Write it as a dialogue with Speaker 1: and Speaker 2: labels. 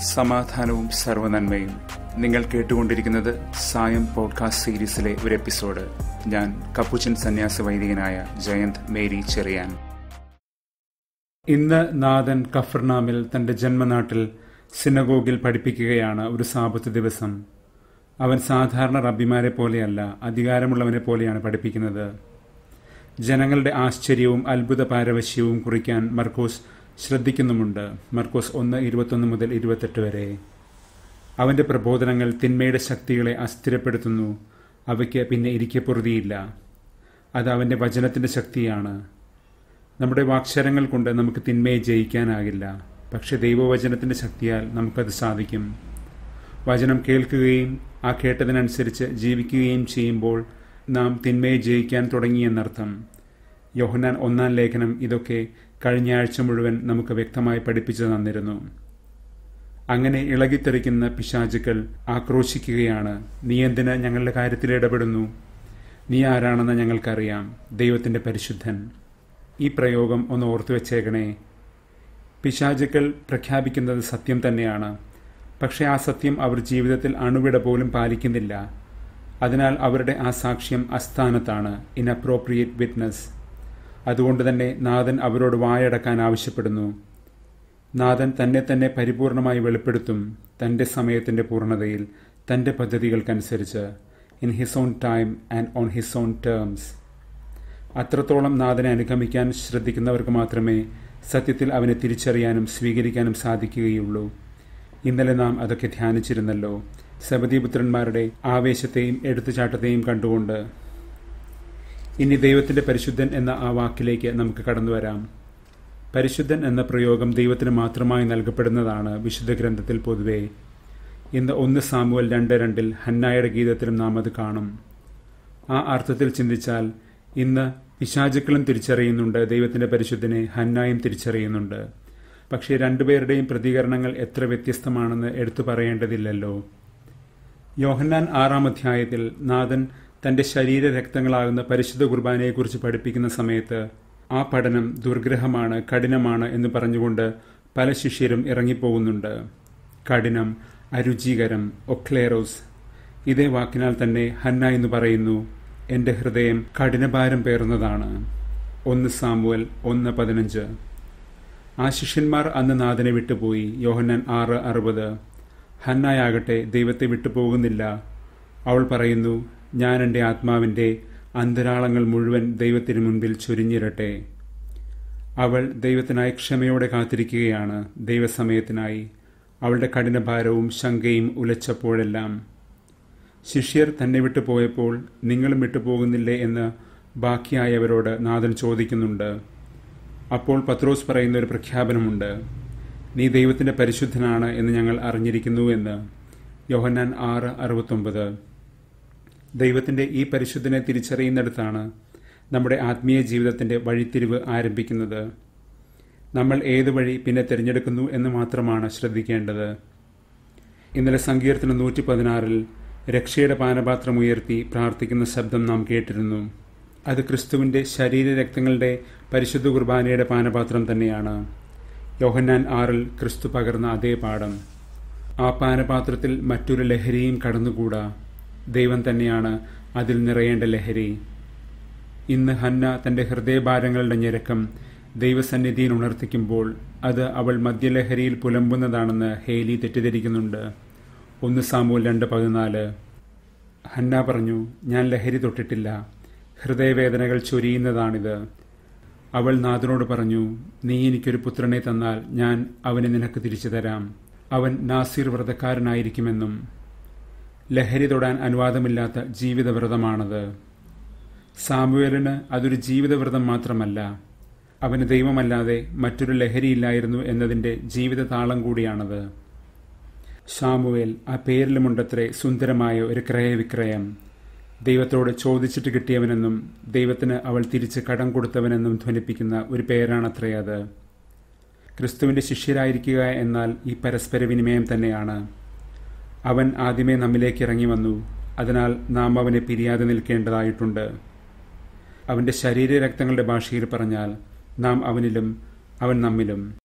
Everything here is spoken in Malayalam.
Speaker 1: സമാധാനവും സർവനന്മയും നിങ്ങൾ കേട്ടുകൊണ്ടിരിക്കുന്നത് സായം പോഡ്കാസ്റ്റ് സീരീസിലെ ഒരു എപ്പിസോഡ് ഞാൻ കപ്പുച്ചൻ സന്യാസ വൈദികനായ ജയന്ത് മേരി ചെറിയാൻ ഇന്ന് നാഥൻ കഫർനാമിൽ തന്റെ ജന്മനാട്ടിൽ സിനഗോഗിൽ പഠിപ്പിക്കുകയാണ് ഒരു സാപത്ത് ദിവസം അവൻ സാധാരണ റബ്ബിമാരെ പോലെയല്ല അധികാരമുള്ളവനെ പോലെയാണ് പഠിപ്പിക്കുന്നത് ജനങ്ങളുടെ ആശ്ചര്യവും അത്ഭുത പാരവശ്യവും കുറിക്കാൻ മർക്കോസ് ശ്രദ്ധിക്കുന്നുമുണ്ട് മർക്കോസ് ഒന്ന് ഇരുപത്തൊന്ന് മുതൽ ഇരുപത്തെട്ട് വരെ അവന്റെ പ്രബോധനങ്ങൾ തിന്മയുടെ ശക്തികളെ അസ്ഥിരപ്പെടുത്തുന്നു അവയ്ക്ക് പിന്നെ ഇരിക്കപ്പൊറുതിയില്ല അത് അവന്റെ വചനത്തിന്റെ ശക്തിയാണ് നമ്മുടെ വാക്ഷരങ്ങൾ കൊണ്ട് നമുക്ക് തിന്മയെ ജയിക്കാനാകില്ല പക്ഷെ ദൈവവചനത്തിന്റെ ശക്തിയാൽ നമുക്കത് സാധിക്കും വചനം കേൾക്കുകയും ആ കേട്ടതിനനുസരിച്ച് ജീവിക്കുകയും ചെയ്യുമ്പോൾ നാം തിന്മയെ ജയിക്കാൻ തുടങ്ങിയെന്നർത്ഥം യോഹനാൻ ഒന്നാം ലേഖനം ഇതൊക്കെ കഴിഞ്ഞ ആഴ്ച മുഴുവൻ നമുക്ക് വ്യക്തമായി പഠിപ്പിച്ചു തന്നിരുന്നു അങ്ങനെ ഇളകിത്തെറിക്കുന്ന പിശാചുക്കൾ ആക്രോശിക്കുകയാണ് നീ എന്തിന് ഞങ്ങളുടെ കാര്യത്തിൽ ഇടപെടുന്നു നീ ആരാണെന്ന് ഞങ്ങൾക്കറിയാം ദൈവത്തിന്റെ പരിശുദ്ധൻ ഈ പ്രയോഗം ഒന്ന് ഓർത്തു വെച്ചേക്കണേ പിശാചുക്കൾ പ്രഖ്യാപിക്കുന്നത് സത്യം തന്നെയാണ് പക്ഷേ ആ സത്യം അവർ ജീവിതത്തിൽ അണുവിട പോലും പാലിക്കുന്നില്ല അതിനാൽ അവരുടെ ആ സാക്ഷ്യം അസ്ഥാനത്താണ് ഇൻഅപ്രോപ്രിയേറ്റ് വിറ്റ്നസ് അതുകൊണ്ട് തന്നെ നാഥൻ അവരോട് വായടക്കാൻ ആവശ്യപ്പെടുന്നു നാഥൻ തന്നെ തന്നെ പരിപൂർണമായി വെളിപ്പെടുത്തും തന്റെ സമയത്തിന്റെ പൂർണ്ണതയിൽ തന്റെ പദ്ധതികൾക്കനുസരിച്ച് in his own time and on his own terms അത്രത്തോളം നാഥനെ അനുഗമിക്കാൻ ശ്രദ്ധിക്കുന്നവർക്ക് മാത്രമേ സത്യത്തിൽ അവനെ തിരിച്ചറിയാനും സ്വീകരിക്കാനും സാധിക്കുകയുള്ളൂ ഇന്നലെ നാം അതൊക്കെ ധ്യാനിച്ചിരുന്നല്ലോ സബദീപുത്രന്മാരുടെ ആവേശത്തെയും എടുത്തുചാട്ടത്തെയും കണ്ടുകൊണ്ട് ഇനി ദൈവത്തിന്റെ പരിശുദ്ധൻ എന്ന ആ വാക്കിലേക്ക് നമുക്ക് കടന്നു വരാം പരിശുദ്ധൻ എന്ന പ്രയോഗം ദൈവത്തിന് മാത്രമായി നൽകപ്പെടുന്നതാണ് വിശുദ്ധ ഗ്രന്ഥത്തിൽ പൊതുവെ ഇന്ന് ഒന്ന് സാമുവൽ രണ്ട് രണ്ടിൽ ഹന്നായുടെ ഗീതത്തിലും നാം അത് കാണും ആ അർത്ഥത്തിൽ ചിന്തിച്ചാൽ ഇന്ന് പിശാചുക്കളും തിരിച്ചറിയുന്നുണ്ട് ദൈവത്തിന്റെ പരിശുദ്ധനെ ഹന്നായും തിരിച്ചറിയുന്നുണ്ട് പക്ഷേ രണ്ടുപേരുടെയും പ്രതികരണങ്ങൾ എത്ര വ്യത്യസ്തമാണെന്ന് എടുത്തു പറയേണ്ടതില്ലല്ലോ യോഹന്നാൻ ആറാം അധ്യായത്തിൽ നാഥൻ തന്റെ ശരീര രക്തങ്ങളാകുന്ന പരിശുദ്ധ കുർബാനയെക്കുറിച്ച് പഠിപ്പിക്കുന്ന സമയത്ത് ആ പഠനം ദുർഗ്രഹമാണ് കഠിനമാണ് എന്ന് പറഞ്ഞുകൊണ്ട് പല ശിഷ്യരും ഇറങ്ങിപ്പോകുന്നുണ്ട് കഠിനം അരുചികരം ഒക്ലേറോസ് ഇതേ വാക്കിനാൽ തന്നെ ഹന്ന എന്ന് പറയുന്നു എന്റെ ഹൃദയം കഠിനഭാരം പേർന്നതാണ് ഒന്ന് സാമുവൽ ഒന്ന് പതിനഞ്ച് ആ ശിഷ്യന്മാർ അന്ന് നാഥനെ വിട്ടുപോയി യോഹന്നാൻ ആറ് അറുപത് ഹന്നായാകട്ടെ ദൈവത്തെ വിട്ടുപോകുന്നില്ല അവൾ പറയുന്നു ഞാൻ എൻ്റെ ആത്മാവിൻ്റെ അന്തരാളങ്ങൾ മുഴുവൻ ദൈവത്തിന് മുൻപിൽ ചൊരിഞ്ഞിരട്ടെ അവൾ ദൈവത്തിനായി ക്ഷമയോടെ കാത്തിരിക്കുകയാണ് ദൈവസമയത്തിനായി അവളുടെ കഠിനഭാരവും ശങ്കയും ഉലച്ചപ്പോഴെല്ലാം ശിഷ്യർ തന്നെ വിട്ടു പോയപ്പോൾ നിങ്ങളും വിട്ടുപോകുന്നില്ലേ എന്ന് ബാക്കിയായവരോട് നാഥൻ ചോദിക്കുന്നുണ്ട് അപ്പോൾ പത്രോസ് പറയുന്ന ഒരു പ്രഖ്യാപനമുണ്ട് നീ ദൈവത്തിന്റെ പരിശുദ്ധനാണ് എന്ന് ഞങ്ങൾ അറിഞ്ഞിരിക്കുന്നു എന്ന് യോഹന്നാൻ ആറ് അറുപത്തൊമ്പത് ദൈവത്തിന്റെ ഈ പരിശുദ്ധനെ തിരിച്ചറിയുന്നിടത്താണ് നമ്മുടെ ആത്മീയ ജീവിതത്തിന്റെ വഴിത്തിരിവ് ആരംഭിക്കുന്നത് നമ്മൾ ഏത് വഴി പിന്നെ തിരഞ്ഞെടുക്കുന്നു എന്ന് മാത്രമാണ് ശ്രദ്ധിക്കേണ്ടത് ഇന്നലെ സങ്കീർത്തനം നൂറ്റി പതിനാറിൽ രക്ഷയുടെ പാനപാത്രം ഉയർത്തി പ്രാർത്ഥിക്കുന്ന ശബ്ദം നാം കേട്ടിരുന്നു അത് ക്രിസ്തുവിന്റെ ശരീരരക്തങ്ങളുടെ പരിശുദ്ധ കുർബാനയുടെ പാനപാത്രം തന്നെയാണ് യോഹന്നാൻ ആറിൽ ക്രിസ്തു പകർന്ന അതേ പാഠം ആ പാനപാത്രത്തിൽ മറ്റൊരു ലഹരിയും കടന്നുകൂടാ ദൈവം തന്നെയാണ് അതിൽ നിറയേണ്ട ലഹരി ഇന്ന് ഹന്ന തന്റെ ഹൃദയഭാരങ്ങളുടെ ഞെരക്കം ദൈവസന്നിധിയിൽ ഉണർത്തിക്കുമ്പോൾ അത് അവൾ മദ്യലഹരിയിൽ പുലമ്പുന്നതാണെന്ന് ഹേലി തെറ്റിദ്ധരിക്കുന്നുണ്ട് ഒന്ന് സാമൂൽ രണ്ട് പതിനാല് ഹന്ന പറഞ്ഞു ഞാൻ ലഹരി തൊട്ടിട്ടില്ല ഹൃദയവേദനകൾ ചൊരിയുന്നതാണിത് അവൾ നാഥനോട് പറഞ്ഞു നീ എനിക്കൊരു പുത്രനെ തന്നാൽ ഞാൻ അവനെ നിനക്ക് തിരിച്ചു തരാം അവൻ നാസിർ വ്രതക്കാരനായിരിക്കുമെന്നും ലഹരി തൊടാൻ അനുവാദമില്ലാത്ത ജീവിതവ്രതമാണത് സാമുവേലിന് അതൊരു ജീവിതവ്രതം മാത്രമല്ല അവന് ദൈവമല്ലാതെ മറ്റൊരു ലഹരിയില്ലായിരുന്നു എന്നതിൻ്റെ ജീവിത താളം കൂടിയാണത് ഷാമുവേൽ ആ പേരിലുമുണ്ടത്രേ സുന്ദരമായ ഒരു ക്രയവിക്രയം ദൈവത്തോട് ചോദിച്ചിട്ട് കിട്ടിയവനെന്നും ദൈവത്തിന് അവൾ തിരിച്ച് കടം കൊടുത്തവനെന്നും ധ്വനിപ്പിക്കുന്ന ഒരു പേരാണത്രേ അത് ക്രിസ്തുവിന്റെ ശിഷ്യരായിരിക്കുക എന്നാൽ ഈ പരസ്പര വിനിമയം തന്നെയാണ് അവൻ ആദ്യമേ നമ്മിലേക്ക് ഇറങ്ങി വന്നു അതിനാൽ നാം അവനെ പിരിയാതെ നിൽക്കേണ്ടതായിട്ടുണ്ട് അവന്റെ ശരീരരക്തങ്ങളുടെ ഭാഷയിൽ പറഞ്ഞാൽ നാം അവനിലും അവൻ നമ്മിലും